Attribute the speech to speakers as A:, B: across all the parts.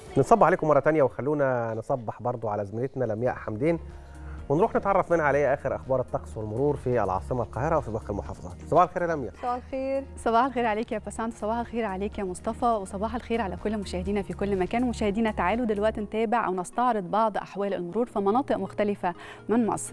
A: نصبح عليكم مرة تانية وخلونا نصبح برضو على زميلتنا لمياء حمدين ونروح نتعرف منها على اخر اخبار الطقس والمرور في العاصمه القاهره وفي باقي المحافظات صباح الخير يا لمياء
B: صباح الخير
C: صباح الخير عليك يا بسانت صباح الخير عليك يا مصطفى وصباح الخير على كل مشاهدينا في كل مكان مشاهدينا تعالوا دلوقتي نتابع او نستعرض بعض احوال المرور في مناطق مختلفه من مصر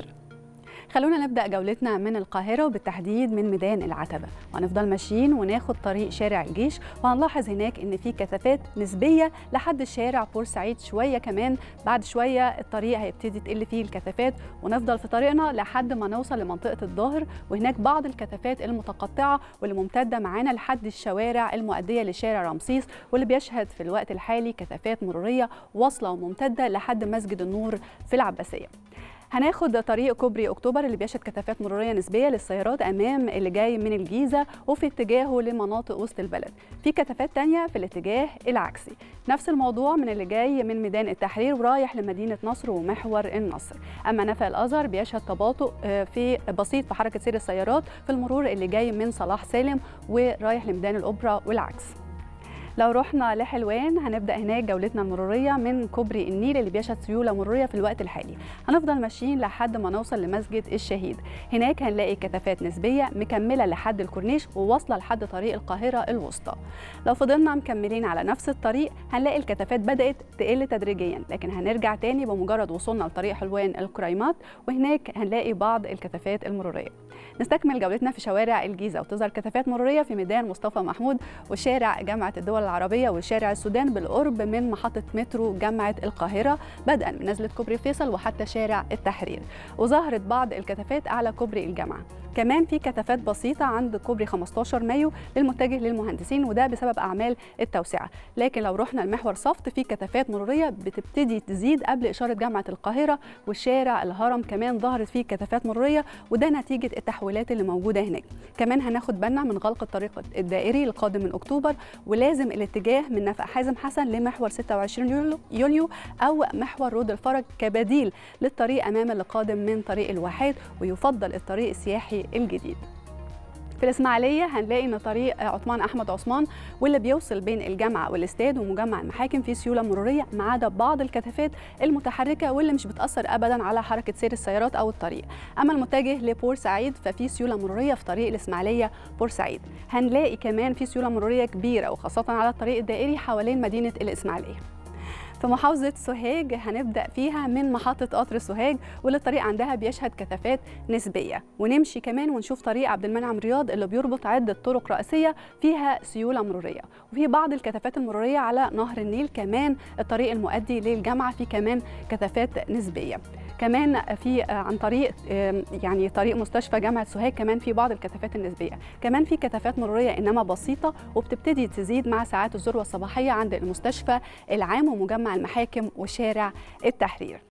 C: خلونا نبدا جولتنا من القاهره وبالتحديد من ميدان العتبه وهنفضل ماشيين وناخد طريق شارع الجيش وهنلاحظ هناك ان في كثافات نسبيه لحد شارع بورسعيد شويه كمان بعد شويه الطريق هيبتدي تقل فيه الكثافات ونفضل في طريقنا لحد ما نوصل لمنطقه الظاهر وهناك بعض الكثافات المتقطعه واللي ممتده معانا لحد الشوارع المؤديه لشارع رمسيس واللي بيشهد في الوقت الحالي كثافات مروريه واصله وممتده لحد مسجد النور في العباسيه هناخد طريق كوبري اكتوبر اللي بيشهد كثافات مروريه نسبيه للسيارات امام اللي جاي من الجيزه وفي اتجاهه لمناطق وسط البلد في كثافات تانية في الاتجاه العكسي نفس الموضوع من اللي جاي من ميدان التحرير ورايح لمدينه نصر ومحور النصر اما نفق الازهر بيشهد تباطؤ في بسيط في حركه سير السيارات في المرور اللي جاي من صلاح سالم ورايح لميدان الاوبرا والعكس لو رحنا لحلوان هنبدا هناك جولتنا المروريه من كوبري النيل اللي بيشهد سيوله مروريه في الوقت الحالي هنفضل ماشيين لحد ما نوصل لمسجد الشهيد هناك هنلاقي كثافات نسبيه مكمله لحد الكورنيش وواصله لحد طريق القاهره الوسطى لو فضلنا مكملين على نفس الطريق هنلاقي الكثافات بدات تقل تدريجيا لكن هنرجع تاني بمجرد وصولنا لطريق حلوان الكريمات وهناك هنلاقي بعض الكثافات المروريه نستكمل جولتنا في شوارع الجيزه وتظهر كثافات مروريه في ميدان مصطفى محمود وشارع جامعه الدول العربيه وشارع السودان بالقرب من محطه مترو جامعه القاهره بدءا من نزله كوبري فيصل وحتى شارع التحرير وظهرت بعض الكثافات اعلى كوبري الجامعه كمان في كثافات بسيطه عند كوبري 15 مايو للمتجه للمهندسين وده بسبب اعمال التوسعه لكن لو رحنا المحور صفت في كثافات مروريه بتبتدي تزيد قبل اشاره جامعه القاهره والشارع الهرم كمان ظهرت فيه كثافات مروريه وده نتيجه التحويلات اللي موجوده هناك كمان هناخد بالنا من غلق الطريق الدائري القادم من اكتوبر ولازم الاتجاه من نفق حازم حسن لمحور 26 يوليو, يوليو او محور رود الفرج كبديل للطريق امام اللي قادم من طريق الواحات ويفضل الطريق السياحي الجديد في الاسماعيليه هنلاقي ان طريق عثمان احمد عثمان واللي بيوصل بين الجامعه والاستاد ومجمع المحاكم فيه سيوله مروريه ما عدا بعض الكثافات المتحركه واللي مش بتاثر ابدا على حركه سير السيارات او الطريق اما المتجه لبورسعيد ففي سيوله مروريه في طريق الاسماعيليه بورسعيد هنلاقي كمان في سيوله مروريه كبيره وخاصه على الطريق الدائري حوالين مدينه الاسماعيليه في محافظة سوهاج هنبدأ فيها من محطة قطر سوهاج واللي الطريق عندها بيشهد كثافات نسبية ونمشي كمان ونشوف طريق عبد المنعم رياض اللي بيربط عدة طرق رئيسية فيها سيولة مرورية وفي بعض الكثافات المرورية على نهر النيل كمان الطريق المؤدي للجامعة في كمان كثافات نسبية كمان في عن طريق يعني طريق مستشفى جامعه سوهاج كمان في بعض الكثافات النسبيه كمان في كثافات مروريه انما بسيطه وبتبتدي تزيد مع ساعات الذروه الصباحيه عند المستشفى العام ومجمع المحاكم وشارع التحرير